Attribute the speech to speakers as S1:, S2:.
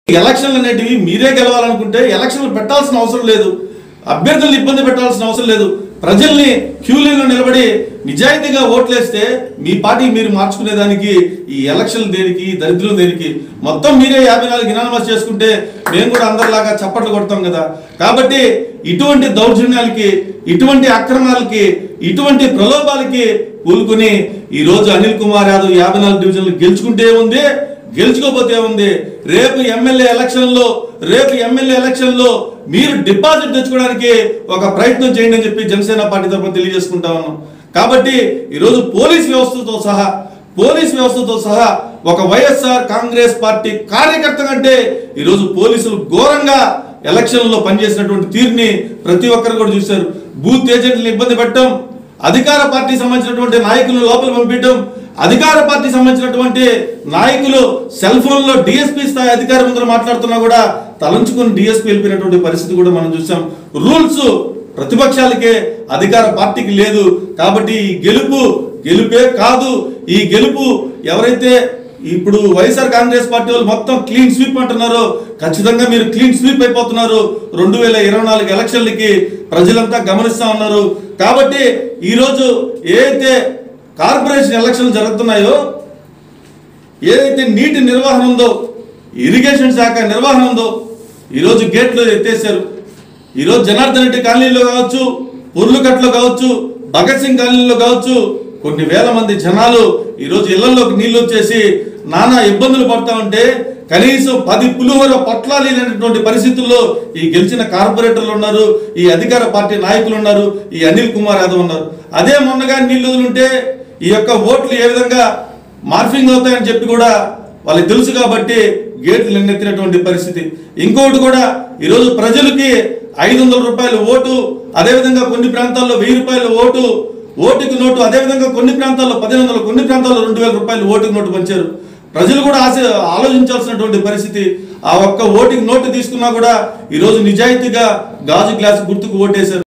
S1: ఎలక్షన్లు అనేటివి మీరే గెలవాలనుకుంటే ఎలక్షన్లు పెట్టాల్సిన అవసరం లేదు అభ్యర్థులను ఇబ్బంది పెట్టాల్సిన అవసరం లేదు ప్రజల్ని క్యూలైన్లో నిలబడి నిజాయితీగా ఓట్లేస్తే మీ పార్టీ మీరు మార్చుకునేదానికి ఈ ఎలక్షన్లు దేనికి దరిద్రం దేనికి మొత్తం మీరే యాభై నాలుగు ఇనానమస్ చేసుకుంటే మేము కూడా అందరిలాగా చప్పట్లు కొడతాం కదా కాబట్టి ఇటువంటి దౌర్జన్యాలకి ఇటువంటి అక్రమాలకి ఇటువంటి ప్రలోభాలకి కూలుకుని ఈ రోజు అనిల్ కుమార్ యాదవ్ యాభై నాలుగు డివిజన్లు గెలుచుకుంటే ఉంది గెలుచుకోపోతే ఉంది రేపు ఎమ్మెల్యే ఎలక్షన్లో రేపు ఎమ్మెల్యే ఎలక్షన్లో మీరు డిపాజిట్ తెచ్చుకోవడానికి ఒక ప్రయత్నం చేయండి అని చెప్పి జనసేన పార్టీ తరఫున తెలియజేసుకుంటా ఉన్నాం కాబట్టి ఈరోజు పోలీస్ వ్యవస్థతో సహా పోలీస్ వ్యవస్థతో సహా ఒక వైఎస్ఆర్ కాంగ్రెస్ పార్టీ కార్యకర్త కంటే ఈరోజు పోలీసులు ఘోరంగా ఎలక్షన్లో పనిచేసినటువంటి తీరుని ప్రతి ఒక్కరు కూడా చూశారు బూత్ ఏజెంట్లను ఇబ్బంది పెట్టడం అధికార పార్టీ సంబంధించినటువంటి నాయకులను లోపల పంపించడం అధికార పార్టీ సంబంధించినటువంటి నాయకులు సెల్ ఫోన్ లో డిఎస్పీ స్థాయి అధికారి ముందర మాట్లాడుతున్నా కూడా తలంచుకుని డిఎస్పీ వెళ్ళిపోయినటువంటి పరిస్థితి కూడా మనం చూసాం రూల్స్ ప్రతిపక్షాలకే అధికార పార్టీకి లేదు కాబట్టి ఈ గెలుపు గెలుపే కాదు ఈ గెలుపు ఎవరైతే ఇప్పుడు వైఎస్ఆర్ కాంగ్రెస్ పార్టీ వాళ్ళు మొత్తం క్లీన్ స్వీప్ అంటున్నారు ఖచ్చితంగా మీరు క్లీన్ స్వీప్ అయిపోతున్నారు రెండు వేల ఇరవై నాలుగు ఎలక్షన్లకి ప్రజలంతా గమనిస్తా ఉన్నారు కాబట్టి ఈరోజు ఏదైతే కార్పొరేషన్ ఎలక్షన్లు జరుగుతున్నాయో ఏదైతే నీటి నిర్వహణ ఉందో ఇరిగేషన్ శాఖ నిర్వహణ ఉందో ఈరోజు గేట్లు ఎత్తేసారు ఈరోజు జనార్దన్ రెడ్డి కాలనీలో కావచ్చు పుర్లుకట్లో కావచ్చు భగత్ సింగ్ కాలనీలో కావచ్చు కొన్ని వేల మంది జనాలు ఈరోజు ఇళ్లలోకి నీళ్లు వచ్చేసి నానా ఇబ్బందులు పడతా ఉంటే కనీసం పది పులిహోర పొట్లాలు లేనటువంటి పరిస్థితుల్లో ఈ గెలిచిన కార్పొరేటర్లు ఉన్నారు ఈ అధికార పార్టీ నాయకులు ఉన్నారు ఈ అనిల్ కుమార్ యాదవ్ ఉన్నారు అదే మొన్నగా నీళ్లు వదులుంటే ఈ యొక్క ఓట్లు ఏ విధంగా మార్ఫింగ్ అవుతాయని చెప్పి కూడా వాళ్ళకి తెలుసు కాబట్టి గేట్లు ఎన్నెత్తినటువంటి పరిస్థితి ఇంకోటి కూడా ఈరోజు ప్రజలకి ఐదు వందల రూపాయలు ఓటు అదేవిధంగా కొన్ని ప్రాంతాల్లో వెయ్యి రూపాయలు ఓటు ఓటుకి నోటు అదేవిధంగా కొన్ని ప్రాంతాల్లో పదిహేను వందలు కొన్ని ప్రాంతాల్లో రెండు వేల రూపాయలు ఓటుకి నోటు పంచారు ప్రజలు కూడా ఆశ ఆలోచించాల్సినటువంటి పరిస్థితి ఆ ఒక్క ఓటుకి నోటు తీసుకున్నా కూడా ఈరోజు నిజాయితీగా గాజు గ్లాస్ గుర్తుకు ఓటేశారు